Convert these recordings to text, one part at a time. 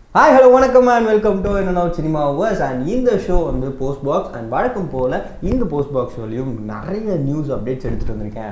hi hello வணக்கம் and welcome to என்ன cinema verse and இந்த ஷோ வந்து போஸ்ட் பாக்ஸ் அண்ட் வழக்கம் போல் இந்த போஸ்ட் பாக்ஸ் ஷோலையும் நிறைய நியூஸ் அப்டேட்ஸ் எடுத்துகிட்டு வந்திருக்கேன்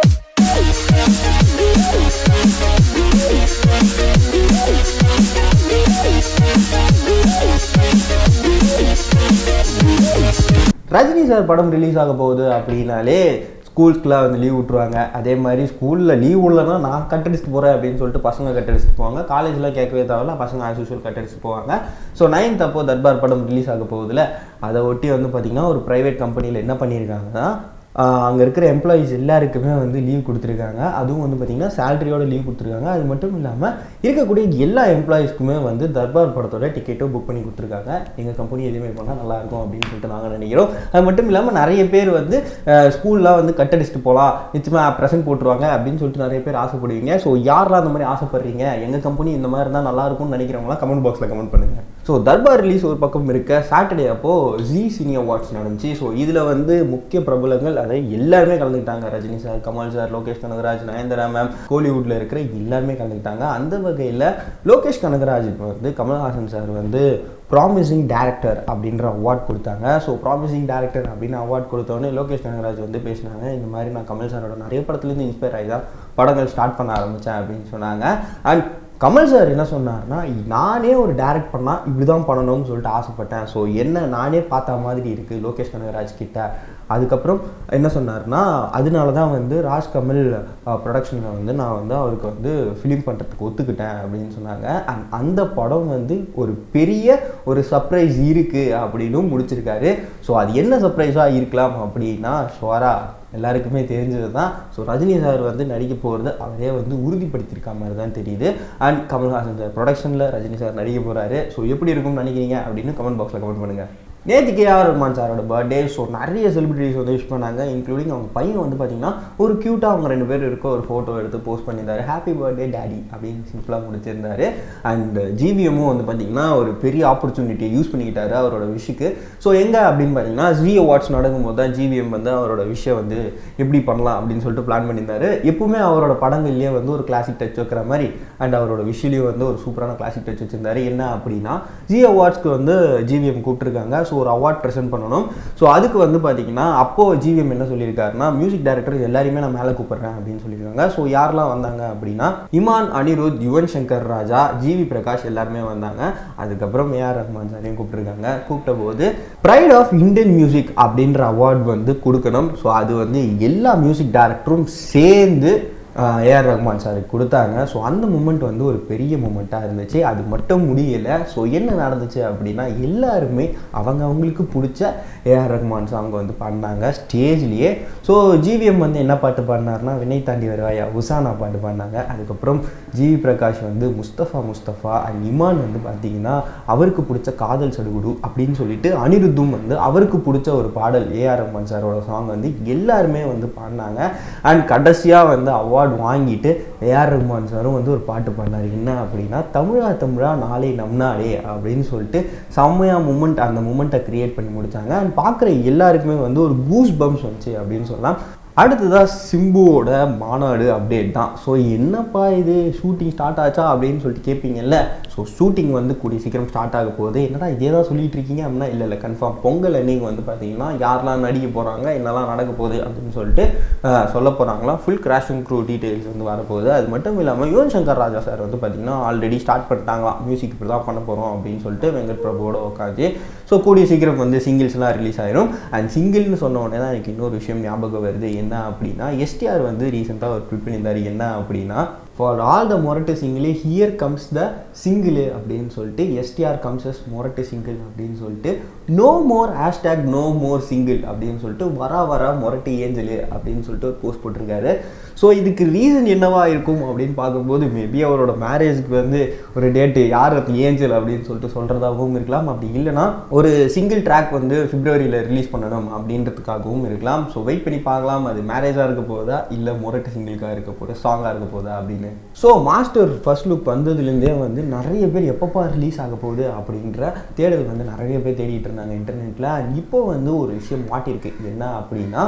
ரஜினி சார் படம் ரிலீஸ் ஆக போகுது அப்படின்னாலே ஸ்கூல்ஸ்க்குலாம் வந்து லீவ் விட்ருவாங்க அதே மாதிரி ஸ்கூலில் லீவ் இல்லைன்னா நான் கட்டடிச்சுட்டு போகிறேன் அப்படின்னு சொல்லிட்டு பசங்க கட்டடிச்சுட்டு போவாங்க காலேஜில் கேட்கவே தேவையில்ல பசங்க ஆஸ் யூஸ்வல் கட்டடிச்சுட்டு போவாங்க ஸோ நைன்த் அப்போ தர்பார் படம் ரிலீஸ் ஆக போகுதுல அதை ஒட்டி வந்து பார்த்திங்கன்னா ஒரு ப்ரைவேட் கம்பெனியில் என்ன பண்ணியிருக்காங்கன்னா அங்கே இருக்கிற எம்ப்ளாயீஸ் எல்லாருக்குமே வந்து லீவ் கொடுத்துருக்காங்க அதுவும் வந்து பார்த்திங்கன்னா சேலரியோட லீவ் கொடுத்துருக்காங்க அது மட்டும் இல்லாமல் இருக்கக்கூடிய எல்லா எம்ப்ளாயீஸ்க்குமே வந்து தர்பார் படத்தோட டிக்கெட்டும் புக் பண்ணி கொடுத்துருக்காங்க எங்கள் கம்பெனி எதுவுமே பண்ணால் நல்லாயிருக்கும் அப்படின்னு சொல்லிட்டு நாங்கள் நினைக்கிறோம் அது மட்டும் இல்லாமல் நிறைய பேர் வந்து ஸ்கூல்லாம் வந்து கட்டடிச்சுட்டு போகலாம் நிச்சயமாக ப்ரெசென்ட் போட்டுருவாங்க அப்படின்னு சொல்லிட்டு நிறைய பேர் ஆசைப்படுவீங்க ஸோ யாரெல்லாம் அந்த மாதிரி ஆசைப்படுறீங்க எங்கள் கம்பெனி இந்த மாதிரி இருந்தால் நல்லாயிருக்கும்னு நினைக்கிறவங்களாம் கமெண்ட் பாக்ஸில் கமெண்ட் பண்ணுங்கள் ஸோ தர்பார் ரிலீஸ் ஒரு பக்கம் இருக்க சாட்டர்டே அப்போது ஜி சினி அவார்ட்ஸ் நடந்துச்சு ஸோ இதில் வந்து முக்கிய பிரபலங்கள் அதை எல்லாருமே கலந்துக்கிட்டாங்க Rajini sir Kamal sir Lokesh Kanagaraj Nayanthara ma'am கோலிவுட்டில் இருக்கிற எல்லாருமே கலந்துக்கிட்டாங்க அந்த வகையில் லோகேஷ் கனகராஜுக்கு வந்து கமல்ஹாசன் சார் வந்து ப்ராமிசிங் டேரக்டர் அப்படின்ற அவார்ட் கொடுத்தாங்க ஸோ ப்ராமிசிங் டேரக்டர் அப்படின்னு அவார்ட் கொடுத்தோடனே லோகேஷ் கனகராஜ் வந்து பேசினாங்க இந்த மாதிரி நான் கமல் சாரோட நிறைய படத்துலேருந்து இன்ஸ்பயர் ஆகி தான் படங்கள் ஸ்டார்ட் பண்ண ஆரம்பித்தேன் அப்படின்னு சொன்னாங்க அண்ட் கமல் சார் என்ன சொன்னார்னா நானே ஒரு டேரக்ட் பண்ணால் இப்படி தான் பண்ணணும்னு சொல்லிட்டு ஆசைப்பட்டேன் ஸோ என்ன நானே பார்த்த மாதிரி இருக்குது லோகேஷ் கனகராஜ் கிட்ட அதுக்கப்புறம் என்ன சொன்னார்னா அதனால தான் வந்து ராஜ் கமல் ப்ரொடக்ஷனில் வந்து நான் வந்து அவருக்கு வந்து ஃபிலிம் பண்ணுறதுக்கு ஒத்துக்கிட்டேன் அப்படின்னு சொன்னாங்க அண்ட் அந்த படம் வந்து ஒரு பெரிய ஒரு சர்ப்ரைஸ் இருக்குது அப்படின்னும் முடிச்சிருக்காரு ஸோ அது என்ன சர்ப்ரைஸாக இருக்கலாம் அப்படின்னா ஷுவரா எல்லாருக்குமே தெரிஞ்சது தான் ஸோ ரஜினி சார் வந்து நடிக்க போகிறது அவரே வந்து உறுதிப்படுத்தியிருக்க மாதிரி தான் தெரியுது அண்ட் கமல்ஹாசன் சார் ப்ரொடக்ஷனில் ரஜினி சார் நடிக்க போகிறாரு ஸோ எப்படி இருக்கும்னு நினைக்கிறீங்க அப்படின்னு கமெண்ட் பாக்ஸில் கமெண்ட் பண்ணுங்கள் நேற்று கே ஆர் ரஹ்மான் சாரோட பர்த்டே ஸோ நிறைய செலிபிரிட்டிஸ் வந்து விஷ் பண்ணாங்க இன்க்ளூடிங் அவங்க பையன் வந்து பார்த்தீங்கன்னா ஒரு க்யூட்டாக அவங்க ரெண்டு பேர் இருக்க ஒரு ஃபோட்டோ எடுத்து போஸ்ட் பண்ணியிருந்தாரு ஹாப்பி பர்த்டே டேடி அப்படின்னு சிம்பிளாக முடிச்சிருந்தாரு அண்ட் ஜிவிஎம்மும் வந்து பார்த்தீங்கன்னா ஒரு பெரிய ஆப்பர்ச்சுனிட்டியை யூஸ் பண்ணிக்கிட்டாரு அவரோட விஷுக்கு ஸோ எங்கே அப்படின்னு பார்த்தீங்கன்னா ஜி அவார்ட்ஸ் நடக்கும்போது தான் ஜிவிஎம் வந்து அவரோட விஷயம் வந்து எப்படி பண்ணலாம் அப்படின்னு சொல்லிட்டு பிளான் பண்ணியிருந்தாரு எப்பவுமே அவரோட படங்கள்லேயே வந்து ஒரு கிளாசிக் டச் வைக்கிற மாதிரி அண்ட் அவரோட விஷயலையும் வந்து ஒரு சூப்பரான கிளாசிக் டச் வச்சிருந்தாரு என்ன அப்படின்னா ஜி அவார்ட்ஸ்க்கு வந்து ஜிவிஎம் கூப்பிட்டுருக்காங்க ஸோ ஒரு அவார்ட் ப்ரெசென்ட் பண்ணணும் ஸோ அதுக்கு வந்து பார்த்தீங்கன்னா அப்போது ஜிவிஎம் என்ன சொல்லியிருக்காருன்னா மியூசிக் டைரக்டர் எல்லாரையுமே நான் மேலே கூப்பிட்றேன் அப்படின்னு சொல்லியிருக்காங்க ஸோ யாரெல்லாம் வந்தாங்க அப்படின்னா இமான் அனிருத் யுவன் சங்கர் ராஜா ஜிவி பிரகாஷ் எல்லாருமே வந்தாங்க அதுக்கப்புறம் ஏஆர் ரஹ்மான் சாரையும் கூப்பிட்டுருக்காங்க கூப்பிட்ட போது ப்ரைட் ஆஃப் இந்தியன் மியூசிக் அப்படின்ற அவார்ட் வந்து கொடுக்கணும் ஸோ அது வந்து எல்லா மியூசிக் டைரக்டரும் சேர்ந்து ஏஆர் ரஹ்மான் சாருக்கு கொடுத்தாங்க ஸோ அந்த மூமெண்ட் வந்து ஒரு பெரிய மூமெண்ட்டாக இருந்துச்சு அது மட்டும் முடியலை ஸோ என்ன நடந்துச்சு அப்படின்னா எல்லாருமே அவங்க அவங்களுக்கு பிடிச்ச ஏஆர் ரஹ்மான் சாங் வந்து பாடினாங்க ஸ்டேஜ்லேயே ஸோ ஜிவிஎம் வந்து என்ன பாட்டு பாடினார்னா வினை தாண்டி வருவாயா உசானா பாட்டு பாடினாங்க அதுக்கப்புறம் ஜிவி பிரகாஷ் வந்து முஸ்தஃபா முஸ்தஃபா அண்ட் இமான் வந்து பார்த்தீங்கன்னா அவருக்கு பிடிச்ச காதல் சடுகுடு அப்படின்னு சொல்லிட்டு அனிருத்தும் வந்து அவருக்கு பிடிச்ச ஒரு பாடல் ஏஆர் ரஹ்மான் சாரோட சாங் வந்து எல்லாருமே வந்து பாடினாங்க அண்ட் கடைசியாக வந்து அவார்ட் அவார்டு வாங்கிட்டு ஏஆர் ரஹ்மான் சாரும் வந்து ஒரு பாட்டு பாடினார் என்ன அப்படின்னா தமிழா தமிழா நாளை நம்னாடே அப்படின்னு சொல்லிட்டு செம்மையாக மூமெண்ட் அந்த மூமெண்ட்டை க்ரியேட் பண்ணி முடித்தாங்க அண்ட் பார்க்குற எல்லாருக்குமே வந்து ஒரு கூஸ் பம்ஸ் வந்துச்சு அப்படின்னு சொல்லலாம் அடுத்ததாக சிம்புவோட மாநாடு அப்டேட் தான் ஸோ என்னப்பா இது ஷூட்டிங் ஸ்டார்ட் ஆச்சா அப்படின்னு சொல்லிட்டு கேட்பீங்கல்ல ஸோ ஷூட்டிங் வந்து கூடிய சீக்கிரம் ஸ்டார்ட் ஆக போகுது என்னடா இதே தான் சொல்லிட்டு இருக்கீங்க அப்படின்னா இல்லை இல்லை கன்ஃபார்ம் பொங்கல் அன்னைக்கு வந்து பார்த்தீங்கன்னா யாரெல்லாம் நடிக்க போகிறாங்க என்னெல்லாம் நடக்க போகுது அப்படின்னு சொல்லிட்டு சொல்ல போகிறாங்களா ஃபுல் கிராஷ் அண்ட் க்ரூ டீட்டெயில்ஸ் வந்து வரப்போகுது அது மட்டும் இல்லாமல் யுவன் சங்கர் ராஜா சார் வந்து பார்த்தீங்கன்னா ஆல்ரெடி ஸ்டார்ட் பண்ணிட்டாங்களாம் மியூசிக் இப்படி தான் பண்ண போகிறோம் அப்படின்னு சொல்லிட்டு வெங்கட் பிரபுவோட உட்காந்து ஸோ கூடிய சீக்கிரம் வந்து சிங்கிள்ஸ்லாம் ரிலீஸ் ஆயிரும் அண்ட் சிங்கிள்னு சொன்ன உடனே தான் எனக்கு இன்னொரு விஷயம் ஞாபகம் வருது என்ன அப்படின்னா எஸ்டிஆர் வந்து ரீசெண்டாக ஒரு ட்விட் பண்ணியிருந்தார் என்ன அப்படின்னா ஃபார் ஆல் த மொரட்டு single here comes the single அப்படின்னு சொல்லிட்டு எஸ்டிஆர் கம்ஸ் எஸ் மொரட்டு சிங்கிள் அப்படின்னு சொல்லிட்டு no more hashtag no more single அப்படின்னு சொல்லிட்டு வரா வரா மொரட்டு ஏஞ்சலு அப்படின்னு சொல்லிட்டு ஒரு போஸ்ட் போட்டிருக்காரு ஸோ இதுக்கு ரீசன் என்னவா இருக்கும் அப்படின்னு பார்க்கும்போது மேபி அவரோட மேரேஜ்க்கு வந்து ஒரு டேட்டு யார் அது ஏஞ்சல் அப்படின்னு சொல்லிட்டு சொல்கிறதாகவும் இருக்கலாம் அப்படி இல்லைனா ஒரு சிங்கிள் ட்ராக் வந்து பிப்ரவரியில் ரிலீஸ் பண்ணணும் அப்படின்றதுக்காகவும் இருக்கலாம் ஸோ வெயிட் பண்ணி பார்க்கலாம் அது மேரேஜாக இருக்க போதா இல்லை மொரட்டு சிங்கிள்காக இருக்க போதா சாங்காக இருக்க போதா அப்படின்னு ஸோ மாஸ்டர் ஃபர்ஸ்ட் லுக் வந்ததுலேருந்தே வந்து நிறைய பேர் எப்பப்பா ரிலீஸ் ஆக போகுது அப்படின்ற தேடல் வந்து நிறைய பேர் தேடிட்டு இருந்தாங்க இன்டர்நெட்டில் இப்போ வந்து ஒரு விஷயம் மாட்டிருக்கு என்ன அப்படின்னா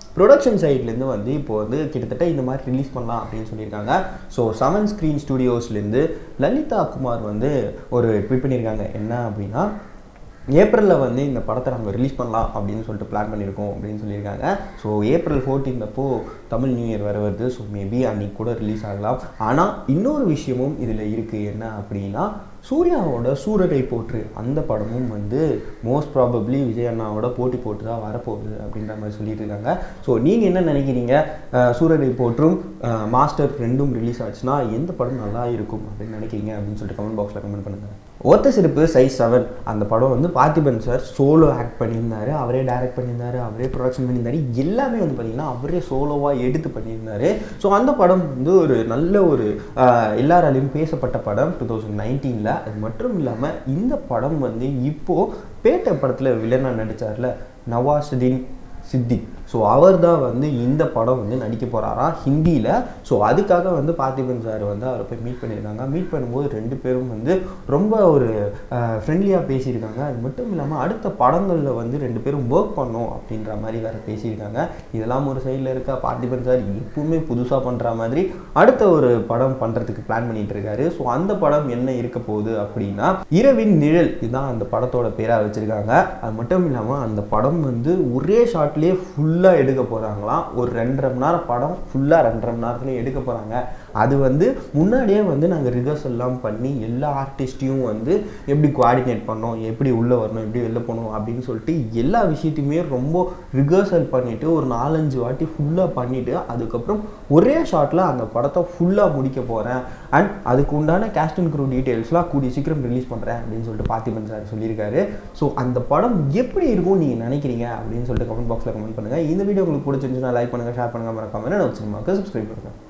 ப்ரொடக்ஷன் சைட்லேருந்து வந்து இப்போ வந்து கிட்டத்தட்ட இந்த மாதிரி ரிலீஸ் பண்ணலாம் அப்படின்னு சொல்லியிருக்காங்க ஸோ செவன் ஸ்க்ரீன் ஸ்டுடியோஸ்லேருந்து லலிதா குமார் வந்து ஒரு ட்வீட் பண்ணியிருக்காங்க என்ன அப்படின்னா ஏப்ரலில் வந்து இந்த படத்தை நம்ம ரிலீஸ் பண்ணலாம் அப்படின்னு சொல்லிட்டு பிளான் பண்ணியிருக்கோம் அப்படின்னு சொல்லியிருக்காங்க ஸோ ஏப்ரல் 14 அப்போ தமிழ் நியூ இயர் வர வருது ஸோ மேபி அன்னைக்கு கூட ரிலீஸ் ஆகலாம் ஆனால் இன்னொரு விஷயமும் இதில் இருக்குது என்ன அப்படின்னா சூர்யாவோட சூரரை போற்று அந்த படமும் வந்து மோஸ்ட் ப்ராபப்ளி விஜய் அண்ணாவோட போட்டி போட்டு தான் வரப்போகுது அப்படின்ற மாதிரி சொல்லிட்டு இருக்காங்க ஸோ நீங்கள் என்ன நினைக்கிறீங்க அஹ் சூரரை போற்றும் அஹ் மாஸ்டர் ரெண்டும் ரிலீஸ் ஆச்சுன்னா எந்த படம் நல்லா இருக்கும் அப்படின்னு நினைக்கிறீங்க அப்படின்னு சொல்லிட்டு கமெண்ட் பாக்ஸில் கமெண்ட் பண்ணுங்கள் ஒத்த சிறப்பு சைஸ் செவன் அந்த படம் வந்து பார்த்திபன் சார் சோலோ ஆக்ட் பண்ணியிருந்தாரு அவரே டைரக்ட் பண்ணியிருந்தாரு அவரே ப்ரொடக்ஷன் பண்ணியிருந்தாரு எல்லாமே வந்து பார்த்தீங்கன்னா அவரே சோலோவாக எடுத்து பண்ணியிருந்தாரு ஸோ அந்த படம் வந்து ஒரு நல்ல ஒரு ஆஹ், எல்லாராலையும் பேசப்பட்ட படம் டூ தௌசண்ட் நைன்டீனில் அது மட்டும் இல்லாமல் இந்த படம் வந்து இப்போது பேட்டை படத்தில் வில்லனாக நடித்தார்ல நவாசுதீன் சித்திக் ஸோ அவர் தான் வந்து இந்த படம் வந்து நடிக்க போகிறாராம் ஹிந்தியில் ஸோ அதுக்காக வந்து பார்த்திபன் சார் வந்து அவரை போய் மீட் பண்ணியிருக்காங்க மீட் பண்ணும்போது ரெண்டு பேரும் வந்து ரொம்ப ஒரு ஃப்ரெண்ட்லியாக பேசியிருக்காங்க அது மட்டும் இல்லாமல் அடுத்த படங்களில் வந்து ரெண்டு பேரும் ஒர்க் பண்ணோம் அப்படின்ற மாதிரி வேறு பேசியிருக்காங்க இதெல்லாம் ஒரு சைடில் இருக்க பார்த்திபன் சார் எப்பவுமே புதுசாக பண்ணுற மாதிரி அடுத்த ஒரு படம் பண்ணுறதுக்கு பிளான் பண்ணிட்டு இருக்காரு ஸோ அந்த படம் என்ன இருக்க போகுது அப்படின்னா இரவின் நிழல் இதுதான் அந்த படத்தோட பேராக வச்சுருக்காங்க அது மட்டும் இல்லாமல் அந்த படம் வந்து ஒரே ஷாட்லேயே ஃபுல்லாக எடுக்க போகிறாங்களாம் ஒரு ரெண்டரை மணி நேரம் படம் ஃபுல்லாக ரெண்டரை மணி நேரத்துலேயே எடுக்க போகிறாங்க அது வந்து முன்னாடியே வந்து நாங்கள் ரிஹர்சல் எல்லாம் பண்ணி எல்லா ஆர்டிஸ்ட்டையும் வந்து எப்படி கோஆர்டினேட் பண்ணோம் எப்படி உள்ளே வரணும் எப்படி வெளில போகணும் அப்படின்னு சொல்லிட்டு எல்லா விஷயத்தையுமே ரொம்ப ரிஹர்சல் பண்ணிவிட்டு ஒரு நாலஞ்சு வாட்டி ஃபுல்லாக பண்ணிவிட்டு அதுக்கப்புறம் ஒரே ஷாட்டில் அந்த படத்தை ஃபுல்லாக முடிக்க போகிறேன் அண்ட் அதுக்கு உண்டான கேஸ்ட் அண்ட் க்ரூ டீட்டெயில்ஸ்லாம் கூடிய சீக்கிரம் ரிலீஸ் பண்ணுறேன் அப்படின்னு சொல்லிட்டு பார்த்திபன் சார் சொல்லியிருக்காரு ஸோ அந்த படம் எப்படி இருக்கும் நீங்கள் நினைக்கிறீங்க அப்படின்னு சொல்லிட்டு கமெண்ட் பாக்ஸில் கமெண்ட் பண்ணுங்கள் இந்த வீடியோ உங்களுக்கு பிடிச்சிருந்துச்சுன்னா லைக் பண்ணுங்கள் ஷேர் பண்ணுங்கள் மறக்காம என்ன சினிமாவுக்கு சப்ஸ்கிரைப் பண்ணுங்கள்